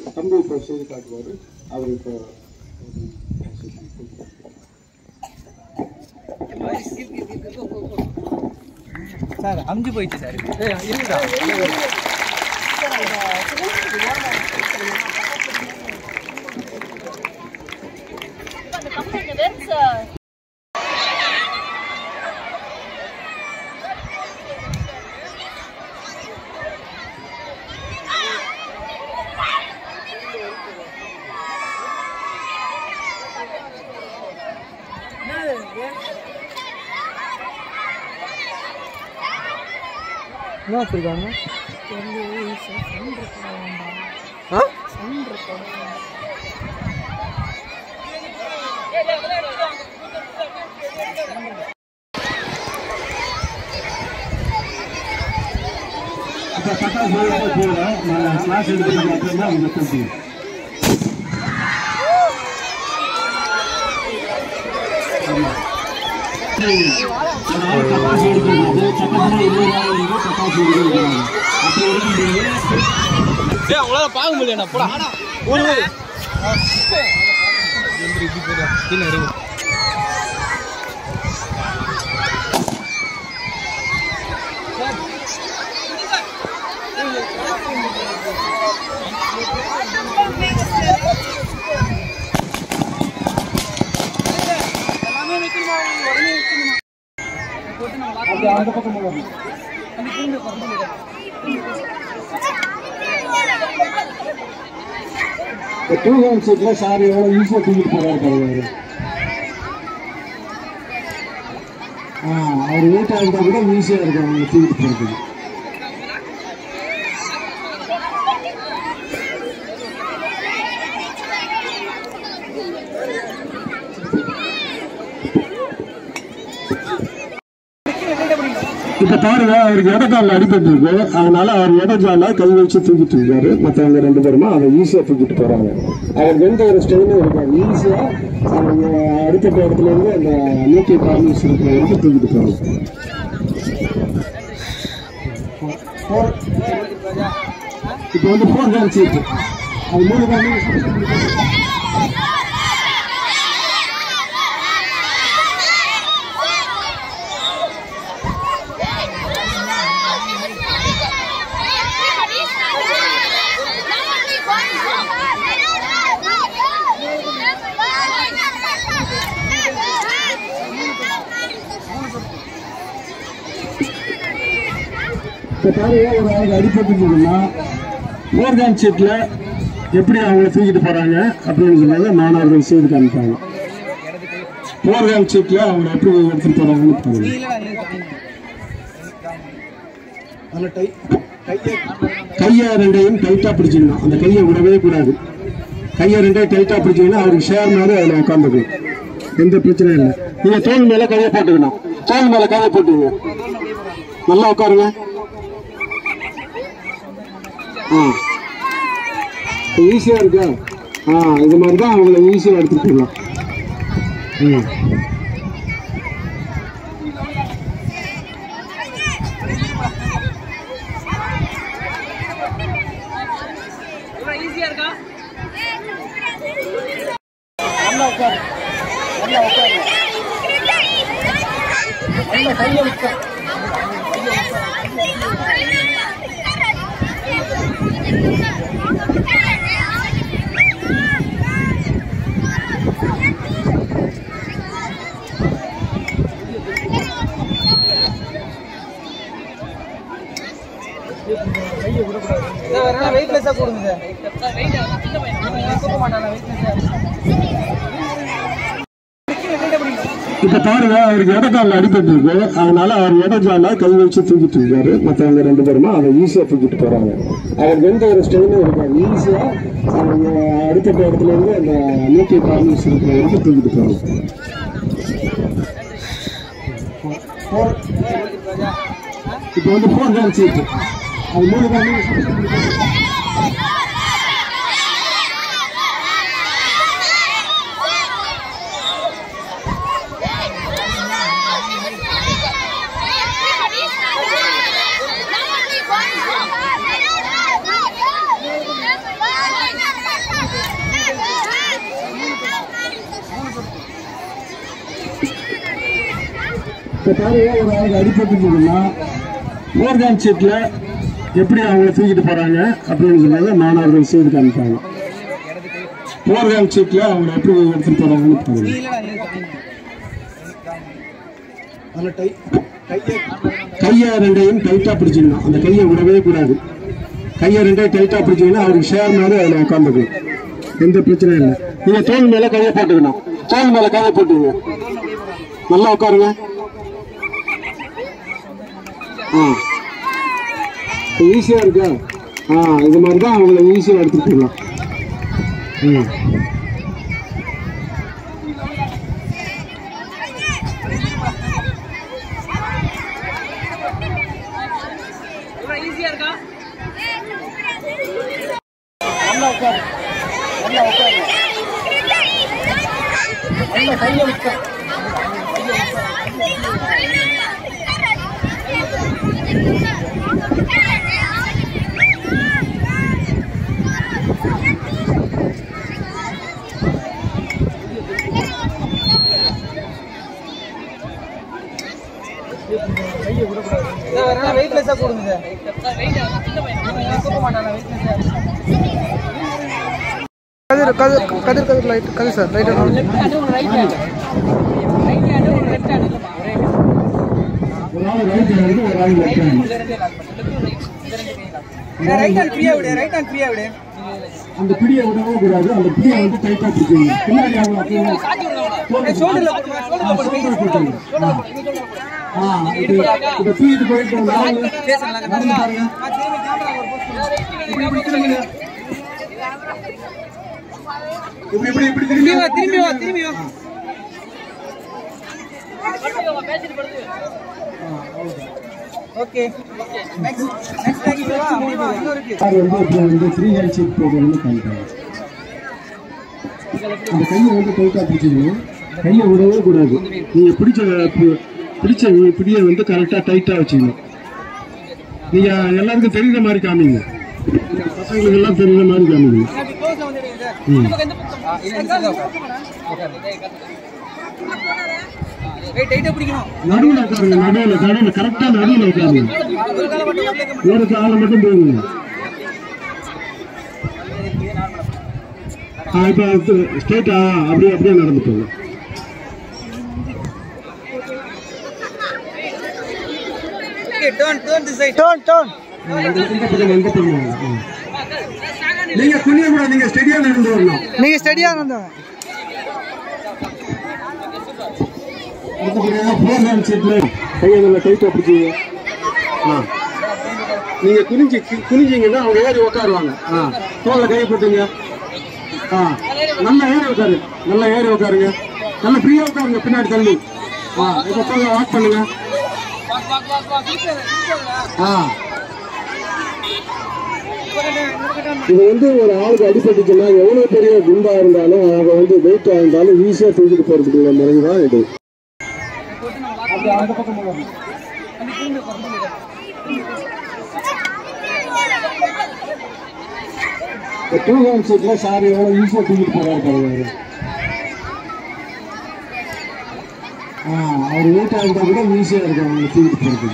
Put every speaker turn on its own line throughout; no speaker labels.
தம்பி இப்போ செய்து காட்டுவார் அவர் இப்போ
சார் அமுஞ்சு போயிடுச்சு சார் ஏய், இருக்குதா என்ன வச்சிருக்காங்க ஆ
இப்போ பட்டாசு வெடிக்க போகிறோம் நான் கிளாஸ் எடுத்துட்டு அப்புறம் தான் அவங்க கூட்டி பட்டாசு எடுக்கிறது பக்கத்தில் இன்னொரு ஆள் வந்து பட்டாசு எடுக்கிறாங்க அப்படி எடுக்கும்போது
ஏய் அவங்களால பார்க்க முடியல போடா ஓடு ஓடு கீழே இருக்கு
அப்படி அந்த பக்கம் போகணும் இந்த டூ ஹேண்ட் சீட்டில் சார் எவ்வளோ ஈஸியாக தூக்கிட்டு போகிறாரு பாருங்க ஆ அவர் வெயிட்டாக இருந்தால் கூட ஈஸியாக இருக்கும் அவங்க தூக்கிட்டு போகிறதுக்கு இப்ப பாருங்க அவருக்கு இடக்கால அடிபட்டு இருக்கு அதனால அவர் இடக்கால கை வச்சு தூக்கிட்டு இருக்காரு மத்தவங்க ரெண்டு பேருமா அதை ஈஸியா தூக்கிட்டு போறாங்க அவருக்கு எந்த ஒரு ஸ்டெயினும் இருக்காது ஈஸியா அவங்க அடுத்த இடத்துல இருந்து அந்த நூற்றி பார்மிஸ் இருக்கிற வரைக்கும் தூக்கிட்டு போறாங்க இப்போ வந்து ஃபோர் ஹேண்ட் சீட் அது மூணு தான் இப்போ பாருங்க ஒரு ஆளுக்கு அடிபட்டுருக்குன்னா ஃபோர் ஹேண்ட் சீட்டில் எப்படி அவங்கள தூக்கிட்டு போகிறாங்க அப்படின்னு சொன்னாங்க மாணவர்கள் செய்து காமிப்பாங்க ஃபோர் ஹேண்ட் சீட்டில் அவங்க எப்படி எடுத்துகிட்டு போகிறாங்கன்னு பாருங்க அதில் டை கையை ரெண்டையும் டைட்டாக பிடிச்சிடணும் அந்த கையை விடவே கூடாது கையை ரெண்டையும் டைட்டாக பிடிச்சிங்கன்னா அவருக்கு ஷேர் மாதிரி அதில் உட்காந்துக்கும் எந்த பிரச்சனையும் இல்லை நீங்கள் தோல் மேலே கையை போட்டுக்கணும் தோல் மேலே கையை போட்டுங்க நல்லா உட்காருங்க ஆ ஈஸியாக இருக்கா ஆ இது மாதிரி தான் அவங்கள ஈஸியாக எடுத்துகிட்டு போகலாம் ம்
ஈஸியா இருக்கா
நல்லா உட்காரு நல்லா உட்காரு நல்லா கையை விட்டா
வெயிட்லெஸ்ஸா கொடுங்க சார் தூக்க மாட்டானா வெயிட்லெஸ்ஸா
இப்ப பாருங்க அவருக்கு இடக்கால அடிபட்டு இருக்கு அதனால அவர் இடக்கால கை வச்சு தூக்கிட்டு இருக்காரு மத்தவங்க ரெண்டு பேருமா அதை ஈஸியா தூக்கிட்டு போறாங்க அவருக்கு எந்த ஒரு ஸ்டெயினும் இருக்காது ஈஸியா அவங்க அடுத்த இடத்துல இருந்து அந்த நூற்றி பார்மிஸ் இருக்கிற வரைக்கும் தூக்கிட்டு போறாங்க இப்போ வந்து ஃபோர் ஹேண்ட் சீட் அது மூணு தான்
Thank you.
இப்போ பாருங்க ஒரு ஆளுக்கு அடிபட்டுருந்ததுன்னா ஓர்கான் சீட்டில் எப்படி அவங்கள தூக்கிட்டு போகிறாங்க அப்படின்னு சொன்னாங்க மாணவர்கள் செய்து காமிப்பாங்க ஓர்கான் சீட்டில் அவங்கள எப்படி எடுத்துகிட்டு போகிறாங்கன்னு பாருங்க கையை ரெண்டையும் டைட்டாக பிடிச்சிக்கணும் அந்த கையை விடவே கூடாது கையை ரெண்டையும் டைட்டாக பிடிச்சிங்கன்னா அவருக்கு ஷேர் மாதிரி அதில் உட்காந்துக்கும் எந்த பிரச்சனையும் இல்லை நீங்கள் தோல் மேலே கையை போட்டுக்கணும் தோல் மேலே கையை போட்டுங்க நல்லா உட்காருங்க ஆ ஈஸியாக இருக்கா ஆ இது மாதிரி தான் அவங்கள ஈஸியாக எடுத்துகிட்டு போகலாம் ம்
இவ்வளவு ஈஸியா இருக்கா வெயிட்லெஸ்ஸா கொடுங்க தூக்க மாட்டானா வெயிட்லெஸ்ஸா
Kathir Kathir Kathir Kathir light Kathir sir light
left hand உங்க ரைட் ஹேண்ட் ரைட் ஹேண்ட் உங்க லெஃப்ட் ஹேண்ட் இல்லமா ஒரே
ஒரு ஆள் ரைட் ஹேண்டு ஒரு ஆள் லெஃப்ட் ஹேண்டு
இந்த ரெண்டே லாக் பண்ணு லெஃப்ட் ரைட் இந்த ரெண்டு கை லாக் ரைட் ஹேண்ட் ஃப்ரீயா விடு ரைட் ஹேண்ட் ஃப்ரீயா விடு
அந்த பிடியை விடவே கூடாது அந்த பிடியை வந்து டைட்டாக பிடிச்சிங்க பின்னாடி அவங்க அப்படியே
சாத்தி விடுங்க ஷோல்டர்ல போடுங்க ஷோல்டர்ல போடுங்க
போட்டுங்க ஆ இப்போ இப்போ தூக்கிட்டு போயிட்டு வந்தாங்க
பேசலாம்
நடந்து பாருங்க
ஆ திரும்பி கேமரா ஒரு போஸ்ட்
இப்படி இப்படி திரும்புங்க இப்படி இப்படி இப்படி
திரும்பி
திரும்பி
வா திரும்பி வா திரும்பி வா ஓகே நெக்ஸ்ட் நெக்ஸ்ட் டைம் வா அப்படி வா இன்னும் இருக்கு
அது வந்து இப்போ வந்து ஃப்ரீ ஹேண்ட் சீட் போடுறதுன்னு காமிப்பாங்க அந்த கையை வந்து டைட்டாக பிடிச்சிக்கணும் கையை விடவே கூடாது நீங்கள் பிடிச்ச பி- பிடிச்ச பிடியை வந்து கரெக்டாக டைட்டாக வச்சுக்கணும் நீங்கள் எல்லாருக்கும் தெரியுற மாதிரி காமிங்க பசங்களுக்கு எல்லாம் தெரியுற மாதிரி காமிங்க
அப்படி க்ளோஸ்ல வந்து எடுங்க சார்
ம்.
இந்த பக்கம் இந்த பக்கம் இல்ல இந்த வெயிட் டைட்டா பிடிக்கணும்
நடுவில் உட்காருங்க நடுவில் நடுவில் கரெக்டாக நடுவில் உட்காருங்க
ஒரு கால மட்டும் அப்படியே கம்மி
ஒரு காலை மட்டும் போகுங்க ஆ இப்போ ஸ்டேட்டா அப்படியே அப்படியே நடந்து போங்க
okay turn turn this side
turn turn
இந்த இந்த பக்கம் இந்த பக்கம் வாங்க. ஆ. நீங்க குனிய கூட நீங்க ஸ்டெடியா நடந்து வரணும்
நீங்க ஸ்டடியா இருந்தவங்க
அடுத்தபடியாக ஃபோர் ஹேண்ட் சீட்ல கையை நல்லா டைட்டா பிடிச்சிங்க ஆ நீங்க குனிஞ்சு கு- குனிஞ்சீங்கன்னா அவங்க ஏறி உட்காருவாங்க ஆ தோல்ல கையை போட்டுங்க ஆ நல்லா ஏறி உட்காரு நல்லா ஏறி உட்காருங்க நல்லா ஃப்ரீயா உட்காருங்க பின்னாடி தள்ளி ஆ இப்போ தோல்ல வாக் பண்ணுங்க
walk walk walk walk click
ஆ
கிளிக்
இது வந்து ஒரு ஆளுக்கு அடிபட்டுச்சுன்னா எவ்வளவு பெரிய குண்டா இருந்தாலும் அவங்க வந்து வெயிட்டா இருந்தாலும் ஈஸியா தூக்கிட்டு போறதுக்குள்ள முறை தான் இது அந்த அந்த பக்கம் போகணும் டூ ஹேண்ட் சீட்ல சார் எவ்வளவு ஈஸியா தூக்கிட்டு போறாரு பாருங்க அவரு. ஆ அவர் வெயிட்டா இருந்தா கூட ஈஸியா இருக்கும் அவங்க தூக்கிட்டு போறதுக்கு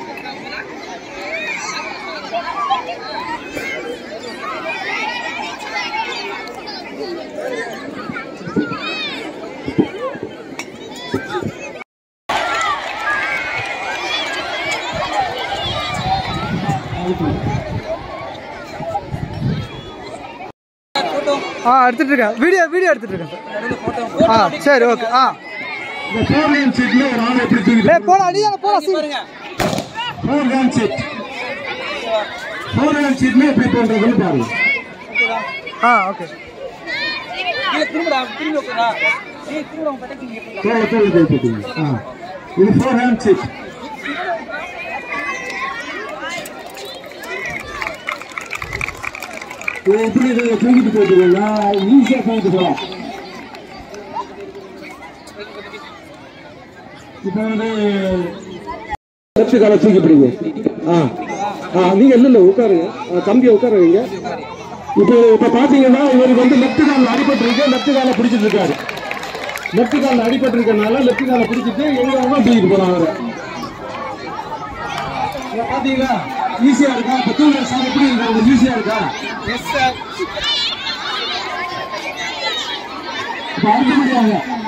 போட்டோ
ஆ எடுத்துட்டு இருக்கேன் வீடியோ வீடியோ எடுத்துட்டு இருக்கேன்
நடுவுல போட்டோ
ஆ சரி ஓகே ஆ
இந்த ஃபோர் லைன் சீட்ல ஒரு ஆள் எப்படி தூக்கிட்டு
டேய் போடா அடியா போடா சீ
பாருங்க
four line seat four line சீட்ல எப்படி பண்றதுன்னு பாருங்க
ஆ ஓகே
கீழே திரும்படா திரும்பி உட்காரா ஏய் திரும்படா உங்க பட்டக்கு இங்க போடா
தோலை தோலை கை போட்டுங்க ஆ இது ஃபோர் ஹேண்ட் சீட் இது எப்படி நீங்க தூக்கிட்டு போயிட்டீங்கன்னா ஈஸியா தூக்கிட்டு போகலாம் இப்போ வந்து லெஃப்ட் காலை தூக்கி பிடிங்க ஆ ஆ நீங்க இல்ல இல்ல உட்காருங்க ஆ, தம்பியை உட்கார வைங்க இப்போ இப்போ பாத்தீங்கன்னா இவருக்கு வந்து லெஃப்ட் காலில் அடிபட்டு இருக்கு லெஃப்ட் காலை பிடிச்சிட்டு இருக்காரு லெஃப்ட் காலில் அடிபட்டு இருக்கனால லெஃப்ட் காலை பிடிச்சிட்டு எங்க வேணா தூக்கிட்டு போறான் அவரை இதை பாத்தீங்களா ஈஸியா இருக்கா இப்ப தூக்குற சார் எப்படி இருக்கு உங்களுக்கு ஈஸியா இருக்கா
எஸ் சார்
இப்ப அடுத்தபடியாக